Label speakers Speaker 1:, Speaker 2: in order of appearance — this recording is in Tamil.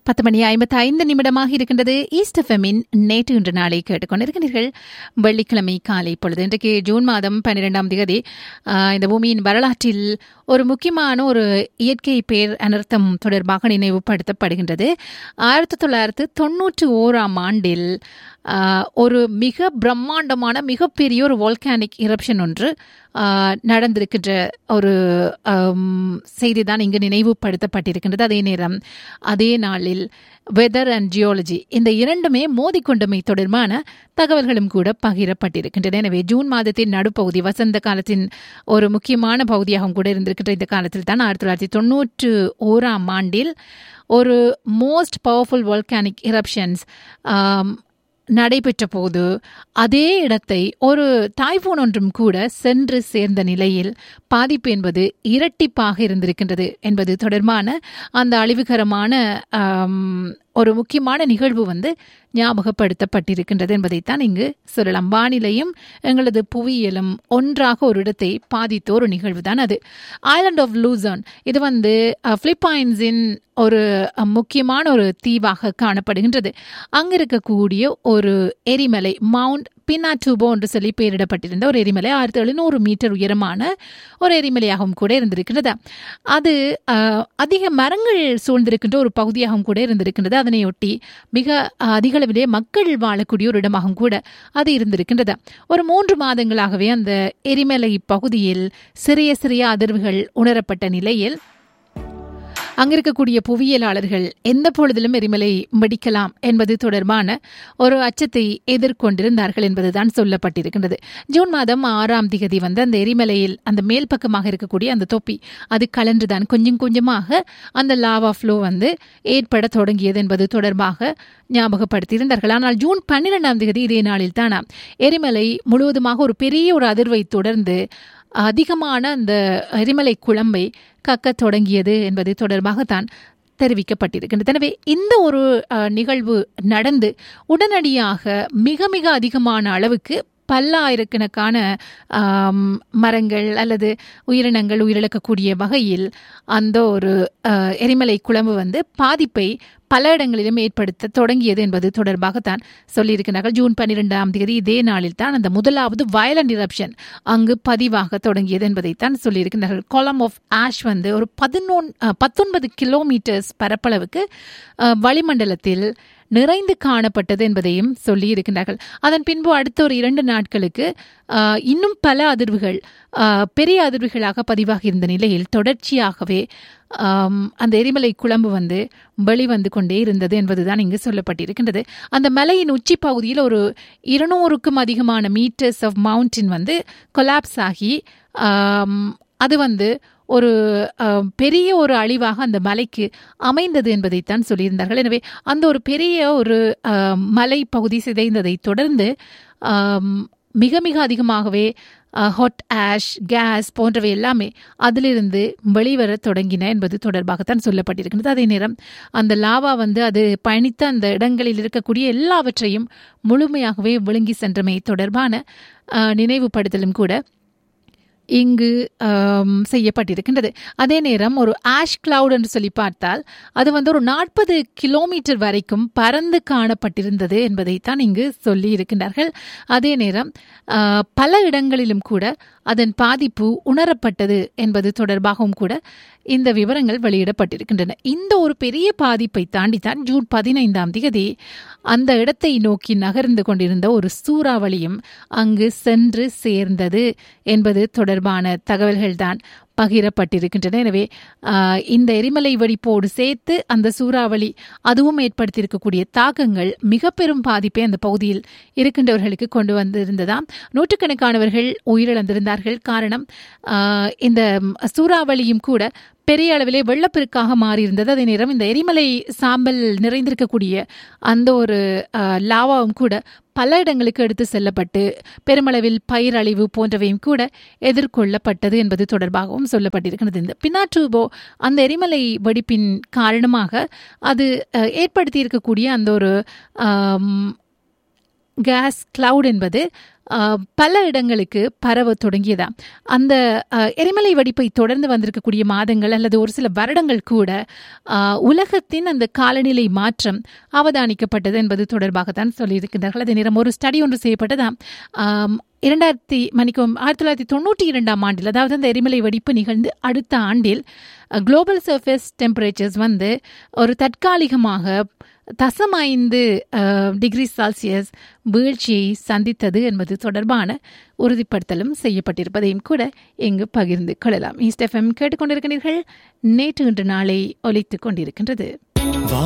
Speaker 1: பத்து மணி ஐம்பத்தி ஐந்து நிமிடமாக இருக்கின்றது ஈஸ்ட் எஃப்எம்மின் நேற்று இன்று நாளை கேட்டுக்கொண்டிருக்கிறீர்கள் வெள்ளிக்கிழமை காலை பொழுது இன்றைக்கு ஜூன் மாதம் பன்னிரெண்டாம் தேதி ஆஹ், இந்த பூமியின் வரலாற்றில் ஒரு முக்கியமான ஒரு இயற்கை பேர் அனர்த்தம் தொடர்பாக நினைவுபடுத்தப்படுகின்றது ஆயிரத்தி தொள்ளாயிரத்து தொன்னூற்றி ஓராம் ஆண்டில் ஆஹ், ஒரு மிக பிரம்மாண்டமான மிகப்பெரிய ஒரு வால்கானிக் இரப்ஷன் ஒன்று ஆஹ், நடந்திருக்கின்ற ஒரு செய்தி தான் இங்கு நினைவுபடுத்தப்பட்டிருக்கின்றது அதே நேரம் அதே நாளில் வெதர் அண்ட் ஜியாலஜி இந்த இரண்டுமே மோதிக்கொண்டமை தொடர்பான தகவல்களும் கூட பகிரப்பட்டிருக்கின்றன எனவே ஜூன் மாதத்தின் நடுப்பகுதி வசந்த காலத்தின் ஒரு முக்கியமான பகுதியாகவும் கூட இருந்திருக்கின்ற இந்த காலத்தில் தான் ஆயிரத்தி தொள்ளாயிரத்தி தொண்ணூற்று ஓராம் ஆண்டில் ஒரு மோஸ்ட் பவர்ஃபுல் வால்கானிக் இரப்ஷன்ஸ் நடைபெற்ற போது அதே இடத்தை ஒரு டைஃபோன் ஒன்றும் கூட சென்று சேர்ந்த நிலையில் பாதிப்பு என்பது இரட்டிப்பாக இருந்திருக்கின்றது என்பது தொடர்பான அந்த அழிவுகரமான ஆம், ஒரு முக்கியமான நிகழ்வு வந்து ஞாபகப்படுத்தப்பட்டிருக்கின்றது என்பதைத்தான் இங்கு சொல்லலாம் வானிலையும் எங்களது புவியியலும் ஒன்றாக ஒரு இடத்தை பாதித்த ஒரு நிகழ்வு தான் அது ஐலண்ட் ஆஃப் லூசன் இது வந்து பிலிப்பைன்ஸின் ஒரு அஹ், முக்கியமான ஒரு தீவாக காணப்படுகின்றது அங்க இருக்கக்கூடிய ஒரு எரிமலை மவுண்ட் பின்னாட்டூபோ என்று சொல்லி பெயரிடப்பட்டிருந்த ஒரு எரிமலை ஆயிரத்தி எழுநூறு மீட்டர் உயரமான ஒரு எரிமலையாகவும் கூட இருந்திருக்கின்றது அது அஹ், அதிக மரங்கள் சூழ்ந்திருக்கின்ற ஒரு பகுதியாகவும் கூட இருந்திருக்கின்றது அதனையொட்டி மிக அஹ், அதிக அளவிலே மக்கள் வாழக்கூடிய ஒரு இடமாகவும் கூட அது இருந்திருக்கின்றது ஒரு மூன்று மாதங்களாகவே அந்த எரிமலை பகுதியில் சிறிய சிறிய அதிர்வுகள் உணரப்பட்ட நிலையில் அங்கிருக்கக்கூடிய புவியியலாளர்கள் எந்த பொழுதிலும் எரிமலை வெடிக்கலாம் என்பது தொடர்பான ஒரு அச்சத்தை எதிர்கொண்டிருந்தார்கள் என்பதுதான் சொல்லப்பட்டிருக்கின்றது ஜூன் மாதம் ஆறாம் திகதி வந்து அந்த எரிமலையில் அந்த மேல் பக்கமாக இருக்கக்கூடிய அந்த தொப்பி அது கலன்றுதான் கொஞ்சம் கொஞ்சமாக அந்த லாவா ஃப்ளோ வந்து ஏற்பட தொடங்கியது என்பது தொடர்பாக ஞாபகப்படுத்தியிருந்தார்கள் ஆனால் ஜூன் பன்னிரெண்டாம் தேதி இதே நாளில் தானா எரிமலை முழுவதுமாக ஒரு பெரிய ஒரு அதிர்வை தொடர்ந்து அதிகமான அந்த எரிமலை குழம்பை கக்கத் தொடங்கியது என்பது தொடர்பாகத்தான் தெரிவிக்கப்பட்டிருக்கின்றது எனவே இந்த ஒரு அஹ், நிகழ்வு நடந்து உடனடியாக மிக மிக அதிகமான அளவுக்கு பல்லாயிரக்கணக்கான ஆம், மரங்கள் அல்லது உயிரினங்கள் உயிரிழக்கக்கூடிய வகையில் அந்த ஒரு அஹ், எரிமலை குழம்பு வந்து பாதிப்பை பல இடங்களிலும் ஏற்படுத்த தொடங்கியது என்பது தொடர்பாகத்தான் சொல்லியிருக்கிறார்கள் ஜூன் பன்னிரெண்டாம் தேதி இதே நாளில் தான் அந்த முதலாவது வயலண்ட் இரப்ஷன் அங்கு பதிவாக தொடங்கியது என்பதைத்தான் சொல்லியிருக்கிறார்கள் காலம் ஆஃப் ஆஷ் வந்து ஒரு பதினொன் பத்தொன்பது கிலோமீட்டர்ஸ் பரப்பளவுக்கு அஹ், வளிமண்டலத்தில் நிறைந்து காணப்பட்டது என்பதையும் சொல்லி இருக்கின்றார்கள் அதன் பின்பு அடுத்த ஒரு இரண்டு நாட்களுக்கு ஆஹ், இன்னும் பல அதிர்வுகள் ஆஹ், பெரிய அதிர்வுகளாக பதிவாகி இருந்த நிலையில் தொடர்ச்சியாகவே ஆம், அந்த எரிமலை குழம்பு வந்து வெளிவந்து கொண்டே இருந்தது என்பதுதான் இங்கு சொல்லப்பட்டிருக்கின்றது அந்த மலையின் உச்சி பகுதியில் ஒரு இருநூறுக்கும் அதிகமான மீட்டர்ஸ் ஆஃப் மவுண்டின் வந்து கொலாப்ஸ் ஆகி ஆம், அது வந்து ஒரு ஆம், பெரிய ஒரு அழிவாக அந்த மலைக்கு அமைந்தது என்பதைத்தான் சொல்லியிருந்தார்கள் எனவே அந்த ஒரு பெரிய ஒரு ஆம், மலை பகுதி சிதைந்ததை தொடர்ந்து ஆம், மிக மிக அதிகமாகவே ஹாட் ஆஷ் கேஸ் போன்றவை எல்லாமே அதிலிருந்து வெளிவர தொடங்கின என்பது தொடர்பாகத்தான் சொல்லப்பட்டிருக்கின்றது அதே நேரம் அந்த லாவா வந்து அது பயணித்த அந்த இடங்களில் இருக்கக்கூடிய எல்லாவற்றையும் முழுமையாகவே விழுங்கி சென்றமை தொடர்பான ஆஹ், நினைவுபடுத்தலும் கூட இங்கு ஆம், செய்யப்பட்டிருக்கின்றது அதே நேரம் ஒரு ஆஷ் கிளவுட் என்று சொல்லி பார்த்தால் அது வந்து ஒரு நாற்பது கிலோமீட்டர் வரைக்கும் பறந்து காணப்பட்டிருந்தது என்பதைத்தான் இங்கு சொல்லி இருக்கின்றார்கள் அதே நேரம் ஆ, பல இடங்களிலும் கூட அதன் பாதிப்பு உணரப்பட்டது என்பது தொடர்பாகவும் கூட இந்த விவரங்கள் வெளியிடப்பட்டிருக்கின்றன இந்த ஒரு பெரிய பாதிப்பை தாண்டித்தான் ஜூன் பதினைந்தாம் தேதி அந்த இடத்தை நோக்கி நகர்ந்து கொண்டிருந்த ஒரு சூறாவளியும் அங்கு சென்று சேர்ந்தது என்பது தொடர்பான தகவல்கள்தான் பகிரப்பட்டிருக்கின்றன எனவே ஆஹ், இந்த எரிமலை வெடிப்போடு சேர்த்து அந்த சூறாவளி அதுவும் ஏற்படுத்தியிருக்கக்கூடிய தாக்கங்கள் மிக பெரும் பாதிப்பை அந்த பகுதியில் இருக்கின்றவர்களுக்கு கொண்டு வந்திருந்ததாம் நூற்றுக்கணக்கானவர்கள் உயிரிழந்திருந்தார்கள் காரணம் ஆஹ், இந்த சூறாவளியும் கூட பெரிய அளவிலே வெள்ளப்பெருக்காக மாறியிருந்தது அதே நேரம் இந்த எரிமலை சாம்பல் நிறைந்திருக்கக்கூடிய அந்த ஒரு ஆஹ், லாவாவும் கூட பல இடங்களுக்கு எடுத்து செல்லப்பட்டு பெருமளவில் பயிர் அழிவு போன்றவையும் கூட எதிர்கொள்ளப்பட்டது என்பது தொடர்பாகவும் சொல்லப்பட்டிருக்கிறது இந்த பினாட்டூபோ அந்த எரிமலை வெடிப்பின் காரணமாக அது அஹ், ஏற்படுத்தி இருக்கக்கூடிய அந்த ஒரு ஆம், கேஸ் கிளவுட் என்பது ஆஹ், பல இடங்களுக்கு பரவ தொடங்கியதாம் அந்த ஆஹ், எரிமலை வெடிப்பை தொடர்ந்து வந்திருக்கக்கூடிய மாதங்கள் அல்லது ஒரு சில வருடங்கள் கூட ஆஹ், உலகத்தின் அந்த காலநிலை மாற்றம் அவதானிக்கப்பட்டது என்பது தொடர்பாகத்தான் சொல்லியிருக்கிறார்கள் அதே நேரம் ஒரு ஸ்டடி ஒன்று செய்யப்பட்டதாம் ஆம், இரண்டாயிரத்தி மணிக்கும் ஆயிரத்தி தொள்ளாயிரத்தி தொண்ணூற்றி இரண்டாம் ஆண்டில் அதாவது அந்த எரிமலை வெடிப்பு நிகழ்ந்து அடுத்த ஆண்டில் குளோபல் சர்ஃபேஸ் டெம்பரேச்சர்ஸ் வந்து ஒரு தற்காலிகமாக தசம் ஐந்து டிகிரி செல்சியஸ் வீழ்ச்சியை சந்தித்தது என்பது தொடர்பான உறுதிப்படுத்தலும் செய்யப்பட்டிருப்பதையும் கூட இங்கு பகிர்ந்து கொள்ளலாம் ஈஸ்ட் எஃப்எம் கேட்டுக்கொண்டிருக்கிறீர்கள் நேற்று இன்று நாளை ஒலித்துக் கொண்டிருக்கின்றது
Speaker 2: வா